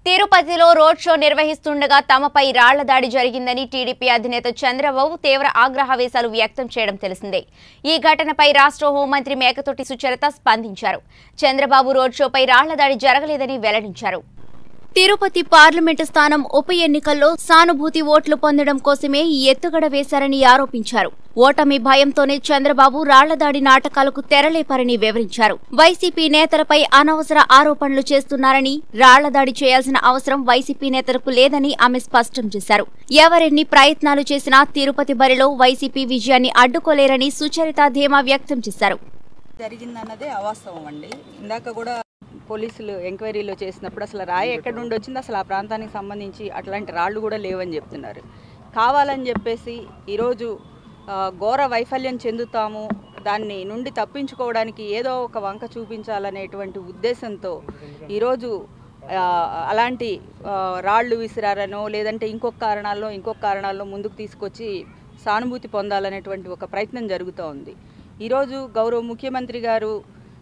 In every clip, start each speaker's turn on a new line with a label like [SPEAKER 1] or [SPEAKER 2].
[SPEAKER 1] తిరుపతిలో road show నిర్వహిస్తుండగా తమపై రాళ్ల దాడి జరిగిందని టీడీపీ అధినేత చంద్రబాబు తీవ్ర ఆగ్రహవేశాలు వ్యక్తం చేయడం తెలిసిందే ఈ ఘటనపై రాష్ట్ర హోంమంత్రి మేకతోటి సుచరిత స్పందించారు చంద్రబాబు రోడ్ షోపై రాళ్ల దాడి జరగలేదని వెల్లడించారు తిరుపతి పార్లమెంటు స్థానం ఉప ఎన్నికల్లో సానుభూతి ఓట్లు పొందడం కోసమే ఈ ఎత్తుగడ వేశారని ఆరోపించారు ఓటమి భయంతోనే చంద్రబాబు రాళ్లదాడి నాటకాలకు తెరలేపారని వివరించారు వైసీపీ నేతలపై అనవసర ఆరోపణలు చేస్తున్నారని రాళ్లదాడి చేయాల్సిన అవసరం వైసీపీ నేతలకు లేదని ఆమె స్పష్టం చేశారు ఎవరెన్ని ప్రయత్నాలు చేసినా తిరుపతి బరిలో వైసీపీ విజయాన్ని అడ్డుకోలేరని సుచరిత ధీమా వ్యక్తం చేశారు
[SPEAKER 2] జరిగిందన్నదే అవాస్తవం అండి ఇందాక కూడా పోలీసులు ఎంక్వైరీలో చేసినప్పుడు అసలు రాయి ఎక్కడి నుండి వచ్చింది అసలు ఆ ప్రాంతానికి సంబంధించి అట్లాంటి రాళ్ళు కూడా లేవని చెప్తున్నారు కావాలని చెప్పేసి ఈరోజు ఆ, ఘోర వైఫల్యం చెందుతాము దాన్ని నుండి తప్పించుకోవడానికి ఏదో ఒక వంక చూపించాలనేటువంటి ఉద్దేశంతో ఈరోజు ఆ, అలాంటి ఆ, రాళ్ళు విసిరారనో లేదంటే ఇంకొక కారణాల్లో ఇంకొక కారణాల్లో ముందుకు తీసుకొచ్చి సానుభూతి పొందాలనేటువంటి ఒక ప్రయత్నం జరుగుతూ ఉంది ఈరోజు గౌరవ ముఖ్యమంత్రి గారు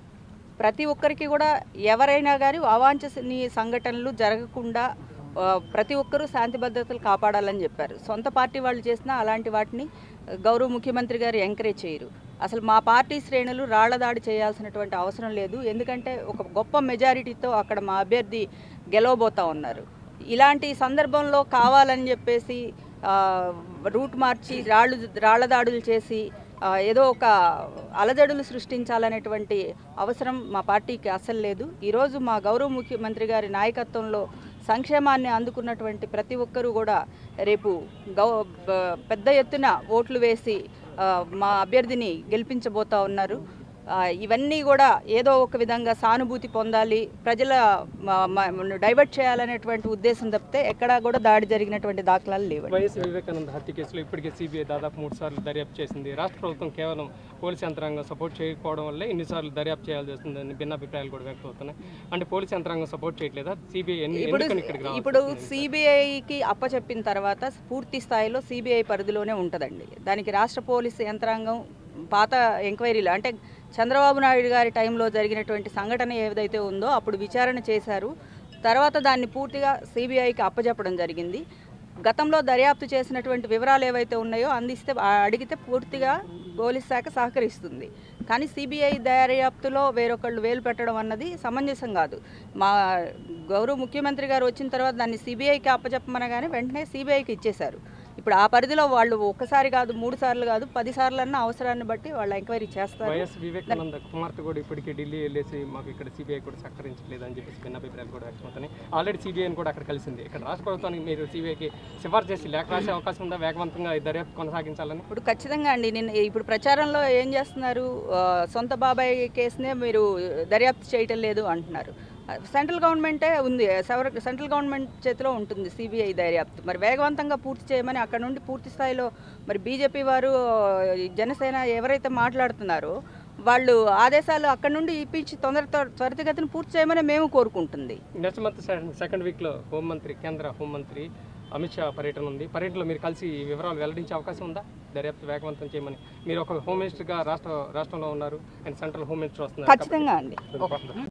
[SPEAKER 2] ప్రతి ఒక్కరికి కూడా ఎవరైనా కానీ అవాంఛనీయ సంఘటనలు జరగకుండా ఆ, ప్రతి ఒక్కరూ శాంతి భద్రతలు కాపాడాలని చెప్పారు సొంత పార్టీ వాళ్ళు చేసినా అలాంటి వాటిని ఆ, గౌరవ ముఖ్యమంత్రి గారు ఎంకరేజ్ చేయరు అసలు మా పార్టీ శ్రేణులు రాళ్ల దాడి చేయాల్సినటువంటి అవసరం లేదు ఎందుకంటే ఒక గొప్ప మెజారిటీతో అక్కడ మా అభ్యర్థి గెలవబోతా ఉన్నారు ఇలాంటి సందర్భంలో కావాలని చెప్పేసి ఆ, రూట్ మార్చి రాళ్ళు రాళ్ల దాడులు చేసి ఆ, ఏదో ఒక అలజడులు సృష్టించాలనేటువంటి అవసరం మా పార్టీకి అస్సలు లేదు ఈరోజు మా గౌరవ ముఖ్యమంత్రి గారి నాయకత్వంలో సంక్షేమాన్ని అందుకున్నటువంటి ప్రతి ఒక్కరూ కూడా రేపు గౌ బ- పెద్ద ఎత్తున ఓట్లు వేసి ఆ, మా అభ్యర్థిని గెలిపించబోతా ఉన్నారు ఆ, ఇవన్నీ కూడా ఏదో ఒక విధంగా సానుభూతి పొందాలి ప్రజల మ- మ- డైవర్ట్ చేయాలనేటువంటి ఉద్దేశం తప్పితే ఎక్కడా కూడా దాడి జరిగినటువంటి దాఖలాలు లేవండి
[SPEAKER 3] వైఎస్ వివేకానంద హత్య కేసులో ఇప్పటికే సిబిఐ దాదాపు మూడు సార్లు దర్యాప్తు చేసింది రాష్ట్ర ప్రభుత్వం కేవలం పోలీస్ యంత్రాంగం సపోర్ట్ చేయకపోవడం వల్లే ఇన్నిసార్లు దర్యాప్తు చేయాల్సి వస్తుందని భిన్నాభిప్రాయాలు కూడా వ్యక్తమవుతున్నాయి అంటే పోలీస్ యంత్రాంగం సపోర్ట్ చేయట్లేదా సిబిఐ ఎన్ని
[SPEAKER 2] ఇప్పుడు
[SPEAKER 3] ఎందుకని ఇక్కడికి రావాల్సి
[SPEAKER 2] ఇప్పుడు
[SPEAKER 3] వస్తుంది?
[SPEAKER 2] సిబిఐకి అప్పచెప్పిన తర్వాత పూర్తి స్థాయిలో సిబిఐ పరిధిలోనే ఉంటుందండి దానికి రాష్ట్ర పోలీసు యంత్రాంగం పాత ఎంక్వైరీలు అంటే చంద్రబాబు నాయుడు గారి టైంలో జరిగినటువంటి సంఘటన ఏదైతే ఉందో అప్పుడు విచారణ చేశారు తర్వాత దాన్ని పూర్తిగా సిబిఐకి అప్పచెప్పడం జరిగింది గతంలో దర్యాప్తు చేసినటువంటి వివరాలు ఏవైతే ఉన్నాయో అందిస్తే ఆ అడిగితే పూర్తిగా పోలీస్ శాఖ సహకరిస్తుంది కానీ సిబిఐ దర్యాప్తులో వేరొకళ్ళు వేలు పెట్టడం అన్నది సమంజసం కాదు మా గౌరవ ముఖ్యమంత్రి గారు వచ్చిన తర్వాత దాన్ని సిబిఐకి అప్పచెప్పమనగానే వెంటనే సిబిఐకి ఇచ్చేశారు ఇప్పుడు ఆ పరిధిలో వాళ్ళు ఒక్కసారి కాదు మూడు సార్లు కాదు పది సార్లు అన్న అవసరాన్ని బట్టి వాళ్ళు ఎంక్వైరీ చేస్తారు
[SPEAKER 3] వైఎస్ వివేకానంద కుమార్తె కూడా ఇప్పటికీ ఢిల్లీ వెళ్ళేసి మాకు ఇక్కడ సిబిఐ కూడా సహకరించలేదు అని చెప్పేసి భిన్నాభిప్రాయాలు కూడా వ్యక్తమవుతున్నాయి ఆల్రెడీ సిబిఐని కూడా అక్కడ కలిసింది ఇక్కడ రాష్ట్ర ప్రభుత్వానికి మీరు సిబిఐకి సిఫార్సు చేసి లేఖ రాసే అవకాశం ఉందా వేగవంతంగా ఈ దర్యాప్తు కొనసాగించాలని
[SPEAKER 2] ఇప్పుడు ఖచ్చితంగా అండి నేను ఇప్పుడు ప్రచారంలో ఏం చేస్తున్నారు ఆ, సొంత బాబాయ్ కేసునే మీరు దర్యాప్తు చేయటం లేదు అంటున్నారు ఆ, సెంట్రల్ గవర్నమెంటే ఉంది సెవర- సెంట్రల్ గవర్నమెంట్ చేతిలో ఉంటుంది సిబిఐ దర్యాప్తు మరి వేగవంతంగా పూర్తి చేయమని అక్కడ నుండి పూర్తి స్థాయిలో మరి బీజేపీ వారు ఆ, జనసేన ఎవరైతే మాట్లాడుతున్నారో వాళ్ళు ఆదేశాలు అక్కడ నుండి ఇప్పించి తొందర త్వర- త్వరితగతిన పూర్తి చేయమని మేము కోరుకుంటుంది
[SPEAKER 3] నెక్స్ట్ మంత్ సెకండ్ వీక్లో హోంమంత్రి కేంద్ర హోంమంత్రి అమిత్ షా పర్యటన ఉంది పర్యటనలో మీరు కలిసి ఈ వివరాలు వెల్లడించే అవకాశం ఉందా దర్యాప్తు వేగవంతం చేయమని మీరు ఒక హోమ్ మినిస్టర్గా రాష్ట్ర రాష్ట్రంలో ఉన్నారు అండ్ సెంట్రల్ హోమ్ మినిస్టర్ వస్తున్నారు
[SPEAKER 2] ఖచ్చితంగా అండి
[SPEAKER 3] కాబట్టి-